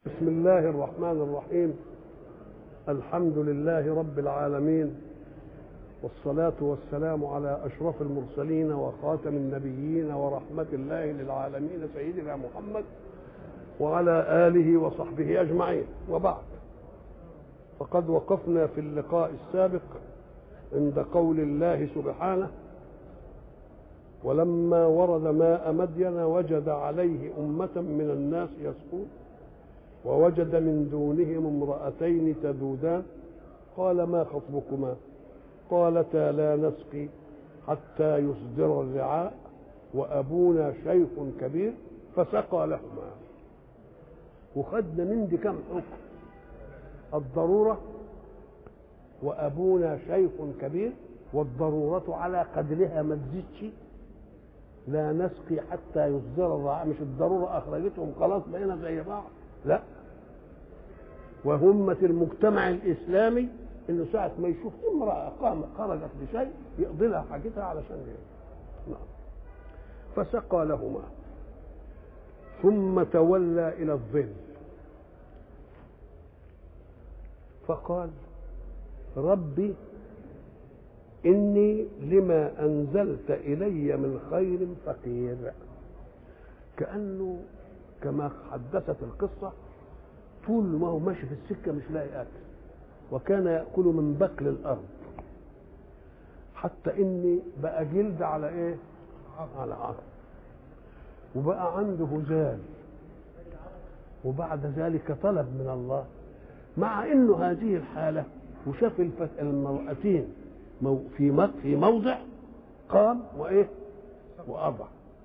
بسم الله الرحمن الرحيم الحمد لله رب العالمين والصلاة والسلام على أشرف المرسلين وخاتم النبيين ورحمة الله للعالمين سيدنا محمد وعلى آله وصحبه أجمعين وبعد فقد وقفنا في اللقاء السابق عند قول الله سبحانه ولما ورد ماء مدين وجد عليه أمة من الناس يسقون ووجد من دونهم امرأتين تذودان قال ما خطبكما قالتا لا نسقي حتى يصدر الرعاء وأبونا شيخ كبير فسقى لهما وخدنا من دي كم حكم الضرورة وأبونا شيخ كبير والضرورة على قدرها ما تزيدش لا نسقي حتى يصدر الرعاء مش الضرورة أخرجتهم خلاص بقينا زي بعض لا وهمة المجتمع الإسلامي إنه ساعة ما يشوف امرأة قامت خرجت بشيء يقضي لها حاجتها علشان نعم فسقى لهما ثم تولى إلى الظل فقال ربي إني لما أنزلت إلي من خير فقير كأنه كما حدثت القصة طول ما هو ماشي في السكة مش لاقي أكل وكان يأكل من بقل الأرض حتى إني بقى جلد على إيه؟ على عظم وبقى عنده هزال وبعد ذلك طلب من الله مع انه هذه الحاله وشاف المرأتين في في موضع قام وايه وأضع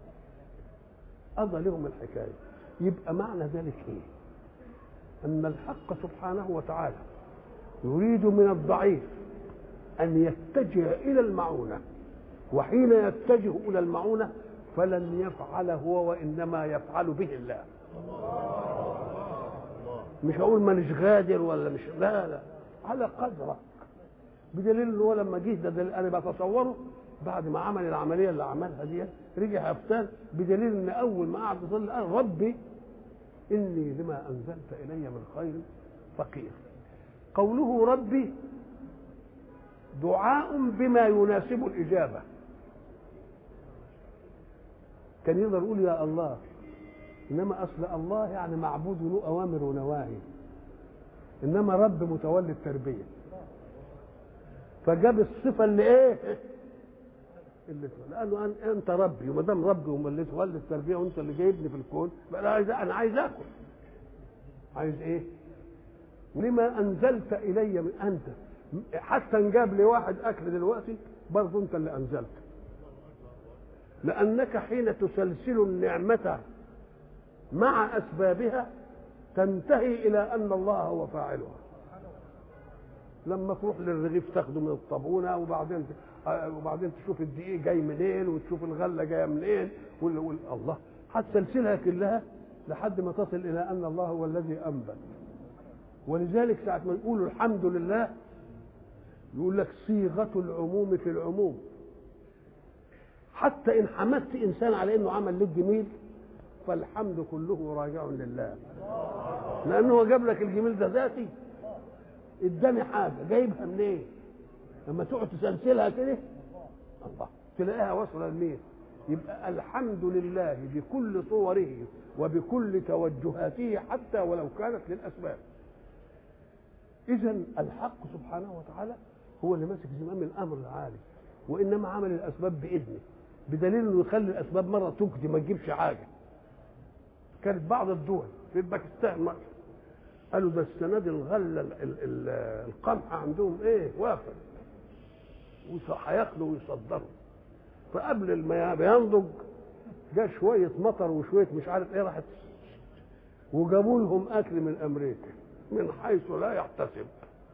أضى لهم الحكاية يبقى معنى ذلك ايه أن الحق سبحانه وتعالى يريد من الضعيف أن يتجه إلى المعونة وحين يتجه إلى المعونة فلن يفعل هو وإنما يفعل به الله مش هقول مانيش غادر ولا مش لا لا على قدرك بدليل ان هو لما جه ده دليل انا بتصوره بعد ما عمل العمليه اللي عملها دي رجع هفتان بدليل ان اول ما قعد يصلي قال ربي اني لما انزلت الي من خير فقير قوله ربي دعاء بما يناسب الاجابه كان يقدر يقول يا الله انما اصل الله يعني معبود له اوامر ونواهي انما رب متولي التربيه فجاب الصفه اللي ايه اللي لانه انت ربي وما دام ربي وما تولي التربيه وانت اللي جايبني في الكون بقى انا عايز انا عايز اكل عايز ايه لما انزلت الي من انت حتى ان جاب لي واحد اكل دلوقتي برضه انت اللي انزلت لانك حين تسلسل النعمه مع اسبابها تنتهي الى ان الله هو فاعلها لما تروح للرغيف تاخده من الطابونه وبعدين وبعدين تشوف الدقيق جاي منين وتشوف الغله جايه منين وال... وال... الله هتسلسلها كلها لحد ما تصل الى ان الله هو الذي انبت ولذلك ساعه ما نقول الحمد لله يقول لك صيغه العموم في العموم حتى ان حمدت انسان على انه عمل لك جميل فالحمد كله راجع لله لانه جاب لك الجميل ده ذاتي اداني حاجه جايبها منين إيه؟ لما تقعد تسلسلها كده الله تلاقيها واصله لمين يبقى الحمد لله بكل صوره وبكل توجهاته حتى ولو كانت للاسباب اذا الحق سبحانه وتعالى هو اللي ماسك زمام الامر العالي وانما عمل الاسباب باذنه بدليل انه يخلي الاسباب مره تجدي ما تجيبش حاجه كانت بعض الدول في باكستان مثلا قالوا ده السنه دي الغله القمح عندهم ايه وافر وهياكلوا ويصدروا فقبل ما بينضج جاء شويه مطر وشويه مش عارف ايه راحت وجابوا لهم اكل من امريكا من حيث لا يحتسب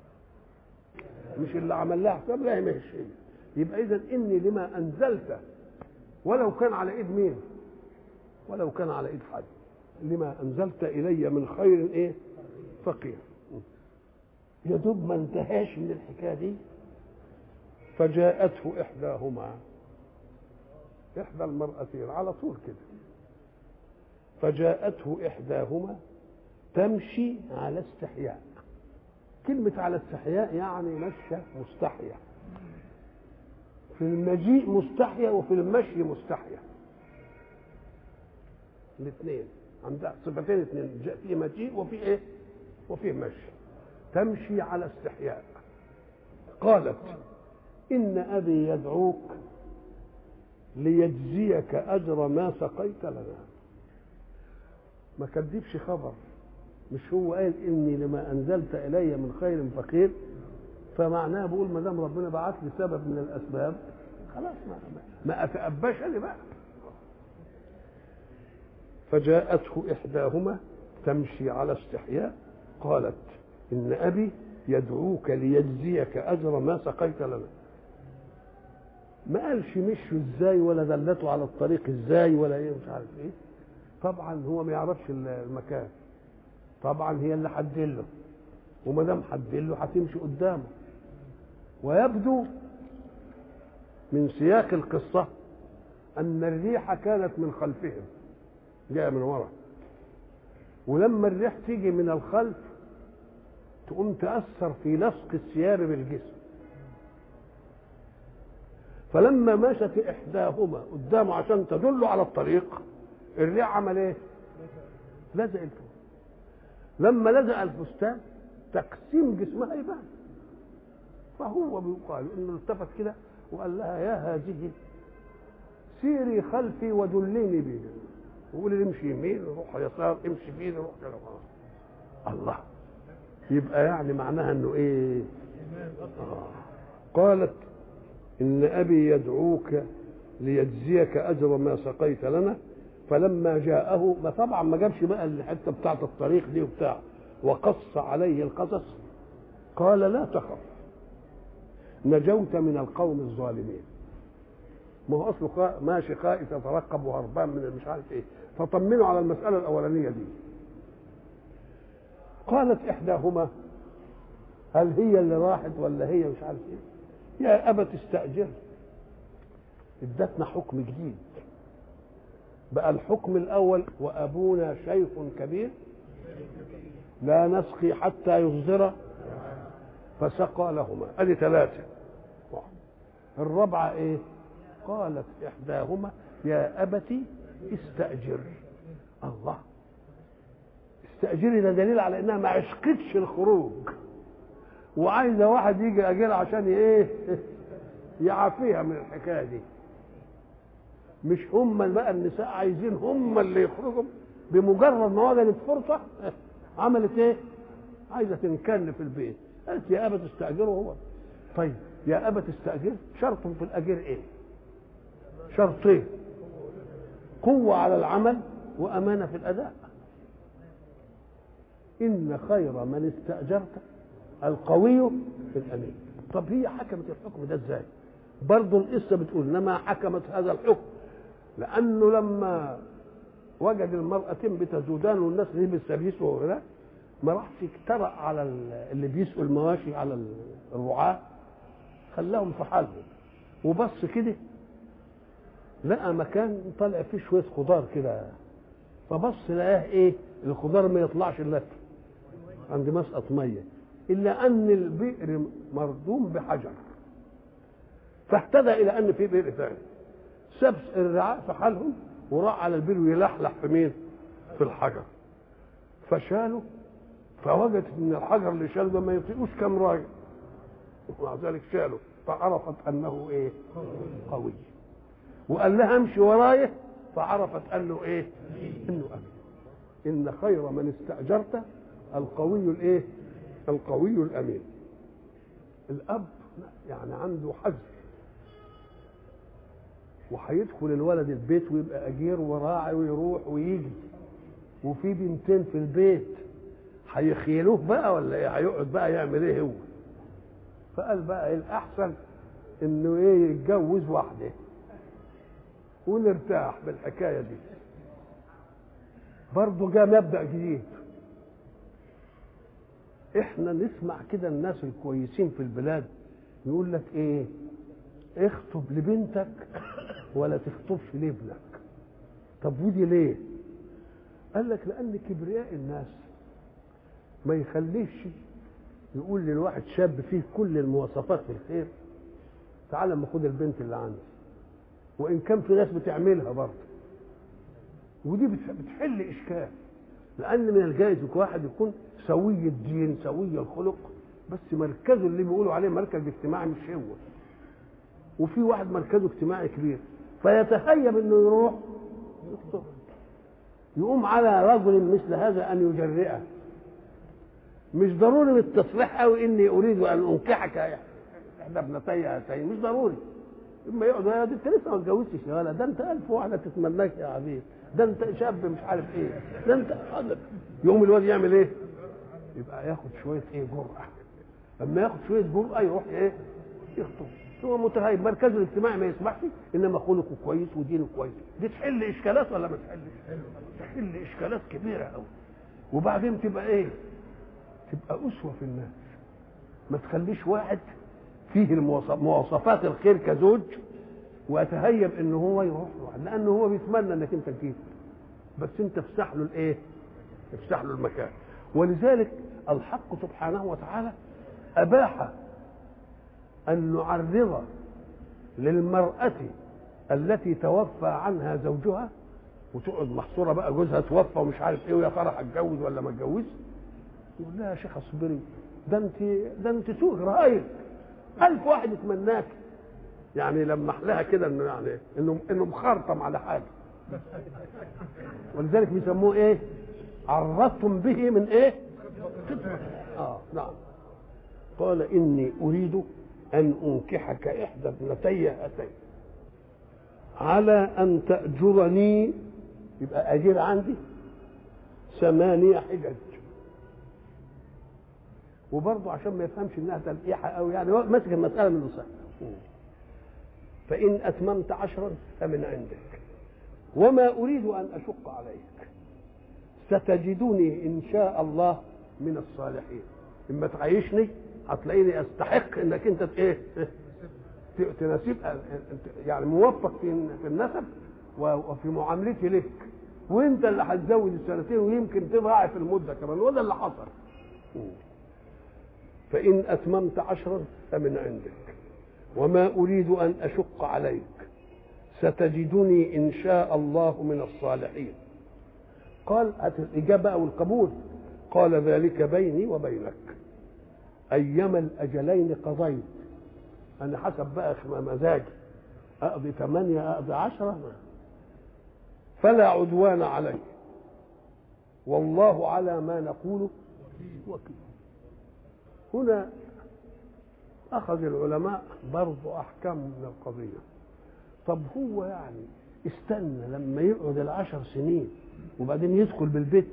مش اللي عمل لها حساب لا مش يبقى اذا اني لما انزلت ولو كان على ايد مين ولو كان على ايد حد لما انزلت الي من خير ايه فقير يا دوب ما انتهاش من الحكايه دي فجاءته احداهما احدى المرأتين على طول كده فجاءته احداهما تمشي على استحياء كلمة على استحياء يعني مشى مستحيا في المجيء مستحيا وفي المشي مستحيا الاثنين عندها صفتين اثنين في مجيء وفي ايه وفي مشي تمشي على استحياء قالت إن أبي يدعوك ليجزيك أجر ما سقيت لنا ما كذبش خبر مش هو قال إني لما أنزلت إلي من خير فقير فمعناه بقول ما دام ربنا بعت لي سبب من الأسباب خلاص ما ما أتأباش أنا بقى فجاءته إحداهما تمشي على استحياء قالت إن أبي يدعوك ليجزيك أجر ما سقيت لنا ما قالش مشوا ازاي ولا دلته على الطريق ازاي ولا ايه مش عارف ايه طبعا هو ما يعرفش المكان طبعا هي اللي حدله وما دام حدله هتمشي قدامه ويبدو من سياق القصه ان الريح كانت من خلفهم جايه من ورا ولما الريح تيجي من الخلف تقوم تأثر في لصق الثياب بالجسم فلما مشت إحداهما قدامه عشان تدله على الطريق الريح عمل إيه؟ لزق الفستان لما لزق الفستان تقسيم جسمها يبان فهو بيقال انه التفت كده وقال لها يا هذه سيري خلفي ودليني بيه وقولي لي امشي يمين روح يسار امشي فين روح كده الله يبقى يعني معناها انه ايه آه. قالت ان ابي يدعوك ليجزيك اجر ما سقيت لنا فلما جاءه ما طبعا ما جابش بقى الحته بتاعت الطريق دي وبتاع وقص عليه القصص قال لا تخف نجوت من القوم الظالمين ما هو اصله ماشي خائف يترقب وهربان من مش عارف ايه فطمنوا على المساله الاولانيه دي قالت احداهما هل هي اللي راحت ولا هي مش عارف ايه يا ابت استاجر ادتنا حكم جديد بقى الحكم الاول وابونا شيخ كبير لا نسقي حتى يصدر فسقى لهما ادي ثلاثه الرابعه ايه قالت احداهما يا ابت استاجر الله استاجري ده دليل على انها ما عشقتش الخروج وعايزه واحد يجي اجير عشان ايه يعافيها من الحكايه دي مش هم بقى النساء عايزين هم اللي يخرجوا بمجرد ما وجدت فرصه عملت ايه؟ عايزه تنكن في البيت قالت يا ابا تستاجره هو طيب يا ابا تستاجر شرط في الاجير ايه؟ شرطين قوه على العمل وامانه في الاداء ان خير من استاجرت القوي في الامين طب هي حكمت الحكم ده ازاي؟ برضه القصه بتقول انما حكمت هذا الحكم لانه لما وجد المرأتين بتزودان والناس دي بالسبيس وغيرها ما راحش اجترأ على اللي بيسقوا المواشي على الرعاة خلاهم في حالهم وبص كده لقى مكان طالع فيه شوية خضار كده فبص لقاه ايه الخضار ما يطلعش الا عند مسقط ميه الا ان البئر مردوم بحجر فاهتدى الى ان في بئر ثاني ساب الرعاء في حالهم وراح على البئر ويلحلح في مين؟ في الحجر فشالوا فوجدت ان الحجر اللي شاله ده ما يطيقوش كم راجل ومع ذلك شالوا فعرفت انه ايه؟ قوي وقال لها امشي ورايا فعرفت انه ايه؟ انه امين ان خير من استاجرت القوي الايه؟ القوي الامين الاب يعني عنده حزم وهيدخل الولد البيت ويبقى اجير وراعي ويروح ويجي وفي بنتين في البيت هيخيلوه بقى ولا ايه هيقعد بقى يعمل ايه هو فقال بقى الاحسن انه ايه يتجوز واحده ونرتاح بالحكايه دي برضه جاء مبدا جديد احنا نسمع كده الناس الكويسين في البلاد يقول لك ايه اخطب لبنتك ولا تخطبش لابنك طب ودي ليه قال لك لان كبرياء الناس ما يخليش يقول للواحد شاب فيه كل المواصفات في الخير تعال اما خد البنت اللي عندي وان كان في ناس بتعملها برضه ودي بتحل اشكال لان من الجائز واحد يكون سوي الدين سوي الخلق بس مركزه اللي بيقولوا عليه مركز اجتماعي مش هو وفي واحد مركزه اجتماعي كبير فيتخيب انه يروح يخطب يقوم على رجل مثل هذا ان يجرئه مش ضروري بالتصريح قوي اني اريد ان انكحك احدى ابنتي هاتين مش ضروري اما يقعد يا دي انت لسه ما اتجوزتش يا ولد ده انت الف واحده تتمناك يا عبيد ده انت شاب مش عارف ايه ده انت يقوم الواد يعمل ايه؟ يبقى ياخد شويه ايه جرأه لما ياخد شويه جرأه يروح ايه؟ يخطب هو متهيب مركزه الاجتماعي ما يسمحش انما خلقه كويس ودينه كويس دي تحل اشكالات ولا ما تحلش؟ تحل اشكالات كبيره قوي وبعدين تبقى ايه؟ تبقى اسوه في الناس ما تخليش واحد فيه مواصفات الخير كزوج ويتهيب ان هو يروح له لانه هو بيتمنى انك انت تجيب بس انت افسح له الايه؟ افسح له المكان ولذلك الحق سبحانه وتعالى اباح ان نعرض للمراه التي توفى عنها زوجها وتقعد محصوره بقى جوزها توفى ومش عارف ايه ويا ترى هتجوز ولا ما اتجوزش يقول لها يا شيخ اصبري ده انت ده انت سوق رايك ألف واحد يتمناك يعني لمح لها كده انه يعني انه انه مخرطم على حاجه ولذلك بيسموه ايه؟ عرضتم به من ايه؟ اه نعم قال اني اريد ان انكحك احدى ابنتي هاتين على ان تاجرني يبقى اجير عندي ثمانية حجج وبرضه عشان ما يفهمش انها تلقيحه قوي يعني ماسك المساله من الصحه فان اتممت عشرا فمن عندك وما اريد ان اشق عليك ستجدني ان شاء الله من الصالحين اما تعيشني هتلاقيني استحق انك انت ايه تناسب يعني موفق في في النسب وفي معاملتي لك وانت اللي هتزود السنتين ويمكن تضاعف المده كمان وده اللي حصل فإن أتممت عشرا فمن عندك وما أريد أن أشق عليك ستجدني إن شاء الله من الصالحين قال الإجابة أو القبول قال ذلك بيني وبينك أيما الأجلين قضيت أنا حسب بقى مزاجي أقضي ثمانية أقضي عشرة فلا عدوان علي والله على ما نقول وكيل هنا أخذ العلماء برضو أحكام من القضية طب هو يعني استنى لما يقعد العشر سنين وبعدين يدخل بالبيت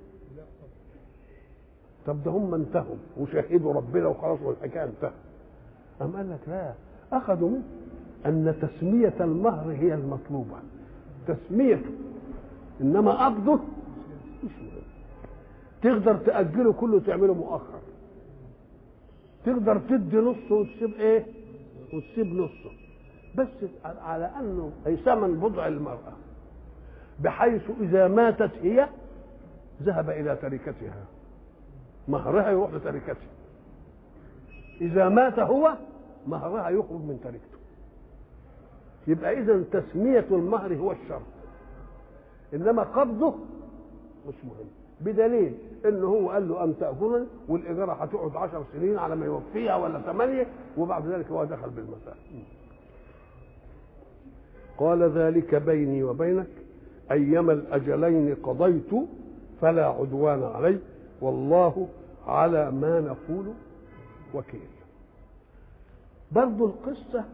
طب ده هم انتهوا وشهدوا ربنا وخلاص والحكايه انتهت أم قال لك لا أخذوا منه أن تسمية المهر هي المطلوبة تسميته إنما قبضه مش مهم تقدر تأجله كله وتعمله مؤخر تقدر تدي نصه وتسيب ايه وتسيب نصه بس على انه اي ثمن بضع المراه بحيث اذا ماتت هي ذهب الى تركتها مهرها يروح لتركتها اذا مات هو مهرها يخرج من تركته يبقى اذا تسميه المهر هو الشرط انما قبضه مش مهم بدليل ان هو قال له ان تاكلني والاجاره هتقعد عشر سنين على ما يوفيها ولا ثمانيه وبعد ذلك هو دخل بالمساء قال ذلك بيني وبينك ايما الاجلين قضيت فلا عدوان علي والله على ما نقول وكيل برضو القصة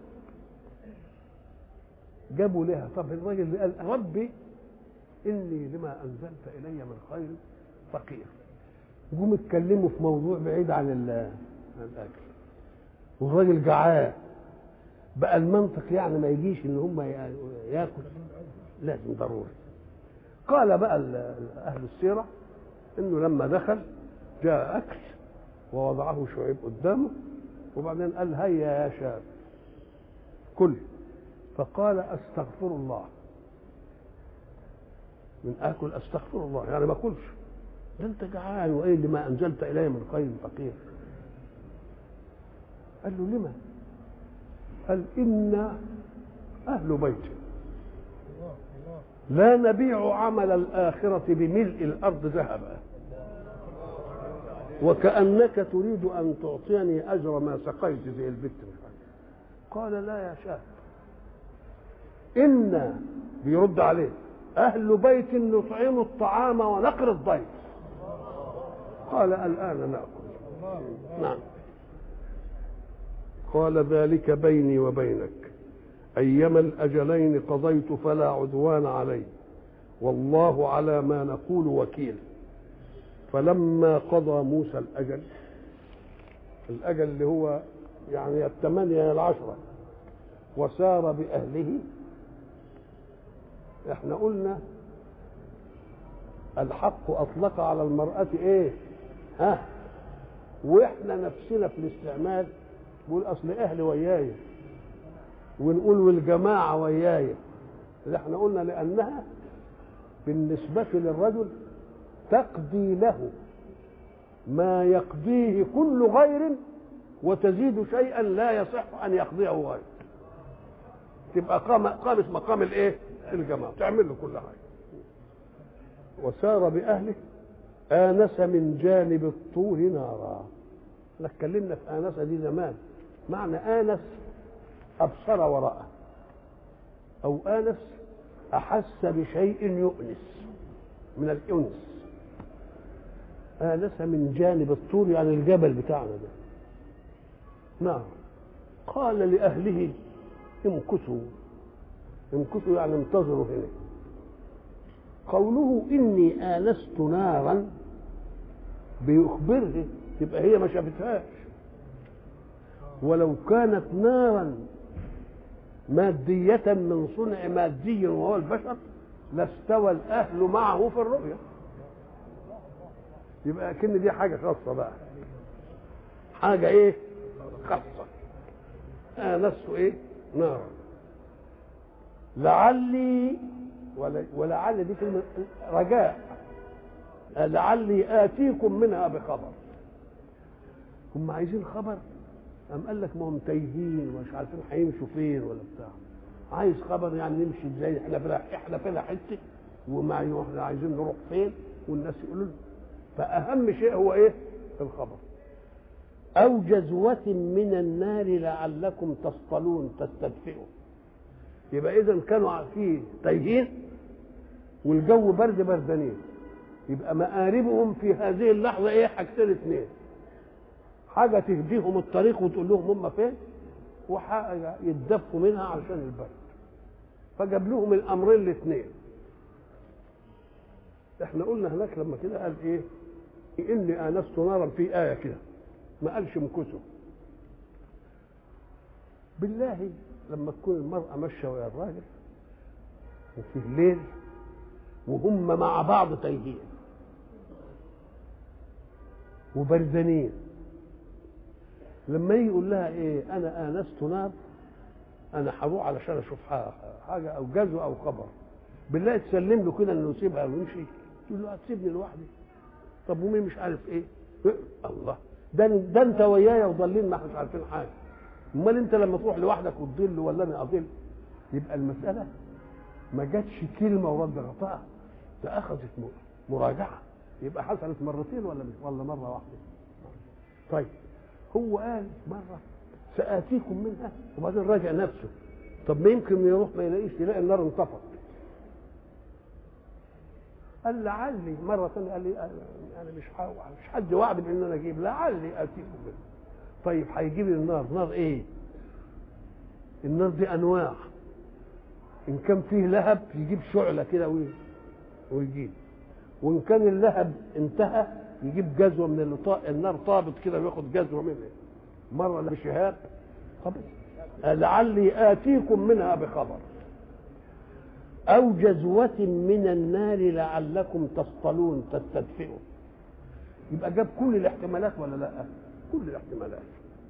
جابوا لها طب الراجل اللي قال ربي إني لما أنزلت إلي من خير فقير جم اتكلموا في موضوع بعيد عن الاكل والراجل جعان بقى المنطق يعني ما يجيش ان هم ياكل لازم ضروري قال بقى اهل السيره انه لما دخل جاء اكل ووضعه شعيب قدامه وبعدين قال هيا يا شاب كل فقال استغفر الله من اكل استغفر الله يعني ما اكلش ده انت جعان وايه اللي ما انزلت الي من خير فقير قال له لما قال إنا أهل بيت لا نبيع عمل الآخرة بملء الأرض ذهبا وكأنك تريد أن تعطيني أجر ما سقيت زي البت قال لا يا شاب إنا بيرد عليه أهل بيت نطعم الطعام ونقر الضيف قال الآن نأكل نعم قال ذلك بيني وبينك أيما الأجلين قضيت فلا عدوان علي والله على ما نقول وكيل فلما قضى موسى الأجل الأجل اللي هو يعني الثمانية العشرة وسار بأهله احنا قلنا الحق أطلق على المرأة ايه ها واحنا نفسنا في الاستعمال نقول اصل اهلي وياي ونقول والجماعه وياي اللي احنا قلنا لانها بالنسبه للرجل تقضي له ما يقضيه كل غير وتزيد شيئا لا يصح ان يقضيه غيره تبقى قام قامت مقام الايه الجماعه تعمل له كل حاجه وسار باهله انس من جانب الطور نارا احنا اتكلمنا في انس دي زمان معنى آنس أبصر وراءه أو آنس أحس بشيء يؤنس من الأنس آنس من جانب الطور يعني الجبل بتاعنا ده نعم قال لأهله امكثوا امكثوا يعني انتظروا هنا قوله إني آنست نارا بيخبره تبقى هي ما شافتهاش ولو كانت نارا مادية من صنع مادي وهو البشر لاستوى الأهل معه في الرؤية يبقى كن دي حاجة خاصة بقى حاجة إيه خاصة آنست إيه نارا لعلي ولعل دي كلمة رجاء لعلي آتيكم منها بخبر هم عايزين خبر قام قال لك ما هم تايهين ومش عارفين هيمشوا فين ولا بتاع عايز خبر يعني نمشي ازاي احنا فينا احنا فينا حته وما احنا عايزين نروح فين والناس يقولوا له فاهم شيء هو ايه الخبر او جزوة من النار لعلكم تصطلون تستدفئوا يبقى اذا كانوا في تايهين والجو برد بردانين يبقى مآربهم في هذه اللحظة ايه حاجتين اثنين حاجه تهديهم الطريق وتقول لهم هم فين وحاجه يتدفوا منها عشان البرد فجاب لهم الامرين الاثنين احنا قلنا هناك لما كده قال ايه اني انست نارا في ايه كده ما قالش امكثوا بالله لما تكون المرأة ماشية ويا الراجل وفي الليل وهم مع بعض تايهين وبردانين لما يجي يقول لها ايه انا انست نار انا هروح علشان اشوف حاجه او جزو او خبر بالله تسلم له كده انه يسيبها ويمشي تقول له هتسيبني لوحدي طب ومين مش عارف ايه الله ده ده انت ويايا وضالين ما احنا مش عارفين حاجه امال انت لما تروح لوحدك وتضل ولا انا اضل يبقى المساله ما جاتش كلمه ورد غطاء ده اخذت مراجعه يبقى حصلت مرتين ولا مش ولا مره واحده طيب هو قال مرة سآتيكم منها وبعدين راجع نفسه طب ما يمكن يروح ما يلاقيش يلاقي النار انطفت قال لعلي مرة ثانية قال لي أنا مش مش حد وعد بإن أنا أجيب لعلي آتيكم منها طيب هيجيب لي النار نار إيه؟ النار دي أنواع إن كان فيه لهب يجيب شعلة كده ويجيب وإن كان اللهب انتهى يجيب جزوه من اللي النار طابت كده وياخد جزوه منها مره بشهاب طب لعلي اتيكم منها بخبر او جزوه من النار لعلكم تصطلون تستدفئوا يبقى جاب كل الاحتمالات ولا لا كل الاحتمالات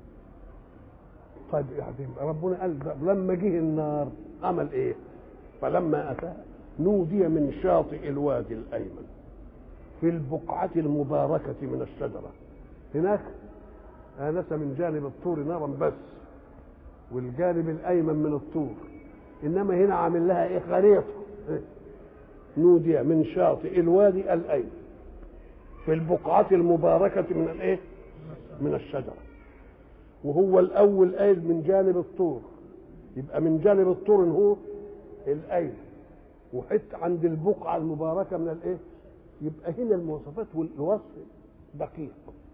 طيب يعني ربنا قال لما جه النار عمل ايه فلما اتاها نودي من شاطئ الوادي الايمن في البقعة المباركة من الشجرة هناك آنس من جانب الطور نارا بس والجانب الأيمن من الطور إنما هنا عامل لها إيه خريطة إيه؟ نودي من شاطئ الوادي الأيمن في البقعة المباركة من الإيه؟ من الشجرة وهو الأول قايل من جانب الطور يبقى من جانب الطور هو الأيمن وحت عند البقعة المباركة من الإيه؟ يبقى هنا المواصفات والوصف دقيق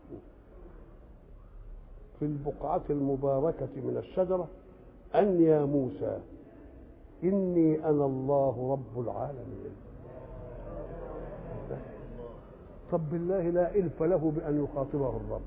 في البقعة المباركة من الشجرة أن يا موسى إني أنا الله رب العالمين طب بالله لا إلف له بأن يخاطبه الرب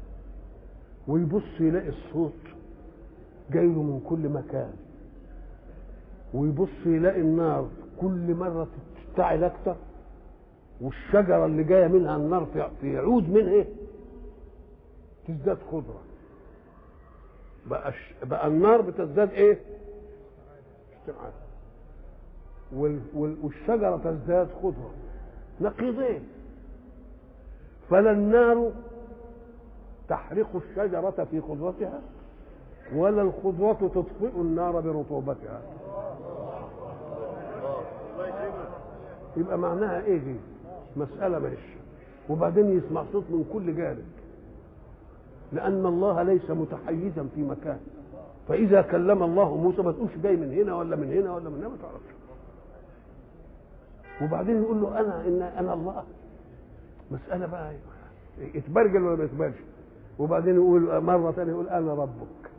ويبص يلاقي الصوت جاي له من كل مكان ويبص يلاقي النار كل مرة تشتعل أكتر والشجرة اللي جاية منها النار في عود منها إيه؟ تزداد خضرة بقى بقى النار بتزداد ايه؟ اشتعال وال وال والشجرة تزداد خضرة نقيضين فلا النار تحرق الشجرة في خضرتها ولا الخضرة تطفئ النار برطوبتها يبقى معناها ايه دي مسألة ماشي وبعدين يسمع صوت من كل جانب لأن الله ليس متحيزا في مكان فإذا كلم الله موسى ما تقولش جاي من هنا ولا من هنا ولا من هنا ما تعرفش وبعدين يقول له أنا إن أنا الله مسألة بقى يتبرجل ولا ما يتبرجل وبعدين يقول مرة ثانية يقول أنا ربك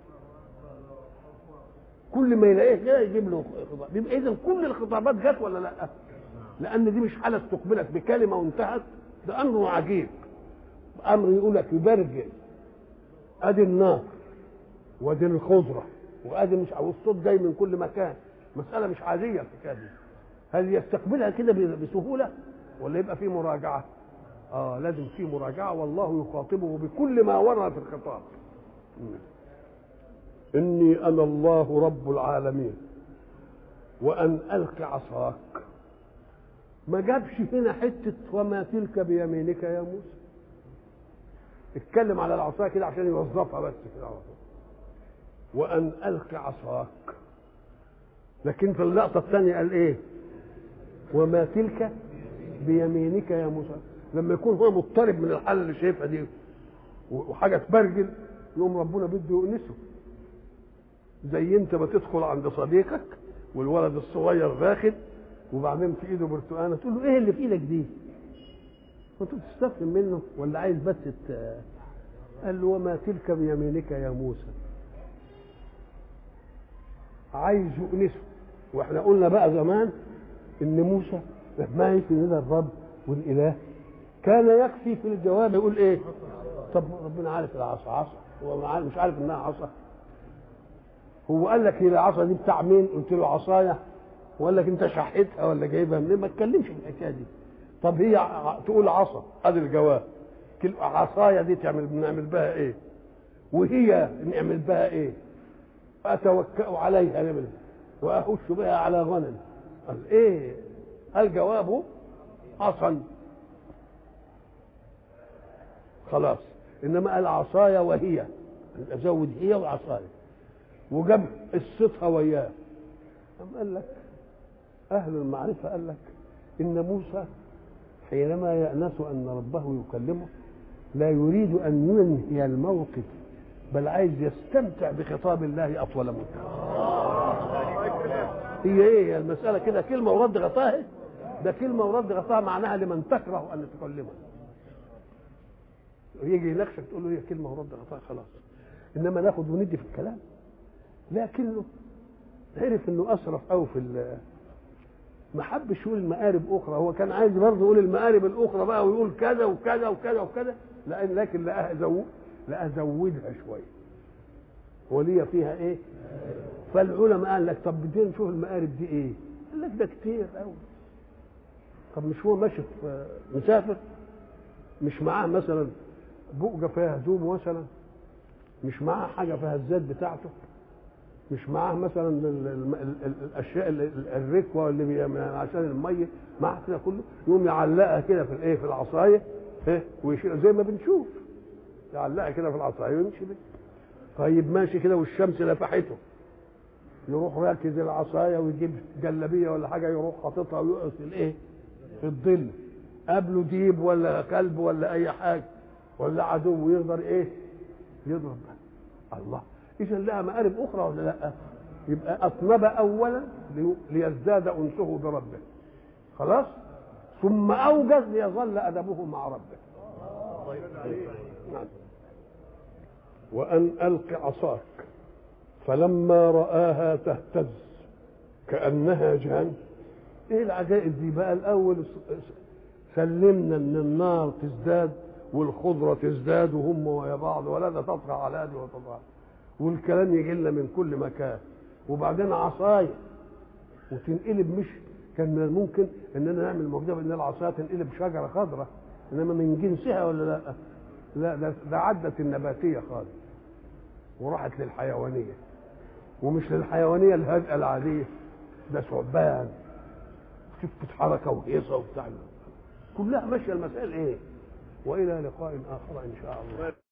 كل ما يلاقيه كده يجيب له خطاب يبقى إذا كل الخطابات جت ولا لا؟ لأن دي مش حالة تقبلك بكلمة وانتهت ده أمر عجيب امر يقول لك يبرجل ادي النار وادي الخضره وادي مش والصوت جاي من كل مكان مساله مش عاديه الحكايه دي هل يستقبلها كده بسهوله ولا يبقى في مراجعه اه لازم في مراجعه والله يخاطبه بكل ما ورد في الخطاب اني انا الله رب العالمين وان الق عصاك ما جابش هنا حته وما تلك بيمينك يا موسى اتكلم على العصا كده عشان يوظفها بس كده على طول وان الق عصاك لكن في اللقطه الثانيه قال ايه وما تلك بيمينك يا موسى لما يكون هو مضطرب من الحاله اللي شايفها دي وحاجه تبرجل يقوم ربنا بده يؤنسه زي انت ما تدخل عند صديقك والولد الصغير راخد وبعدين في ايده برتقانه تقول له ايه اللي في ايدك دي؟ كنت بتستفهم منه ولا عايز بس قال له وما تلك بيمينك يا موسى عايز يؤنسه واحنا قلنا بقى زمان ان موسى لما يكفي هنا الرب والاله كان يكفي في الجواب يقول ايه طب ربنا عارف العصا عصا هو مش عارف انها عصا هو قال لك هي العصا دي بتاع مين قلت له عصايا وقال لك انت شحتها ولا جايبها منين ما تكلمش في الحكايه دي طب هي تقول عصا ادي الجواب عصايا دي تعمل نعمل بها ايه وهي نعمل بها ايه اتوكا عليها نعمل واهش بها على غنم قال ايه الجواب عصا خلاص انما قال عصايا وهي ازود هي وعصايا وجاب قصتها وياه قام قال لك اهل المعرفه قال لك ان موسى حينما يأنس أن ربه يكلمه لا يريد أن ينهي الموقف بل عايز يستمتع بخطاب الله أطول مدة هي ايه المسألة كده كلمة ورد غطاها ده كلمة ورد غطاها معناها لمن تكره أن تكلمه يجي يناقشك تقول له هي كلمة ورد غطاها خلاص إنما ناخد وندي في الكلام لكنه عرف انه اسرف قوي في ما حبش يقول المقارب اخرى هو كان عايز برضه يقول المقارب الاخرى بقى ويقول كذا وكذا وكذا وكذا لان لكن لقاها زو لقاها زودها شويه ولي فيها ايه فالعلماء قال لك طب بدنا نشوف المقارب دي ايه قال لك ده كتير قوي طب مش هو ماشي في مسافر مش معاه مثلا بؤجه فيها هدوم مثلا مش معاه حاجه فيها الزاد بتاعته مش معاه مثلا ال- ال- ال- ال- الاشياء ال- ال- الركوه اللي بي- من- عشان الميه معاه كده كله يقوم يعلقها كده في الايه في العصايه ايه ويشيل زي ما بنشوف يعلقها كده في العصايه ويمشي بيه طيب ماشي كده والشمس لفحته يروح راكز العصايه ويجيب جلابيه ولا حاجه يروح حاططها ويقعد في الايه في الظل قبله ديب ولا كلب ولا اي حاجه ولا عدو يقدر ايه يضرب الله اذا لها مآرب اخرى ولا لا يبقى اطنب اولا لي- ليزداد انسه بربه خلاص ثم اوجز ليظل ادبه مع ربه نعم. وان الق عصاك فلما راها تهتز كانها جان ايه العجائب دي بقى الاول س- س- سلمنا ان النار تزداد والخضره تزداد وهم ويا بعض ولا ده تطغى على دي وتطغى والكلام يجي لنا من كل مكان وبعدين عصايه وتنقلب مش كان من الممكن اننا نعمل معجزه ان العصايه تنقلب شجره خضراء انما من جنسها ولا لا؟ لا ده, ده عدت النباتيه خالص وراحت للحيوانيه ومش للحيوانيه الهادئه العاديه ده ثعبان خفة حركة وهيصة وبتاع كلها ماشية المسائل ايه؟ وإلى لقاء آخر إن شاء الله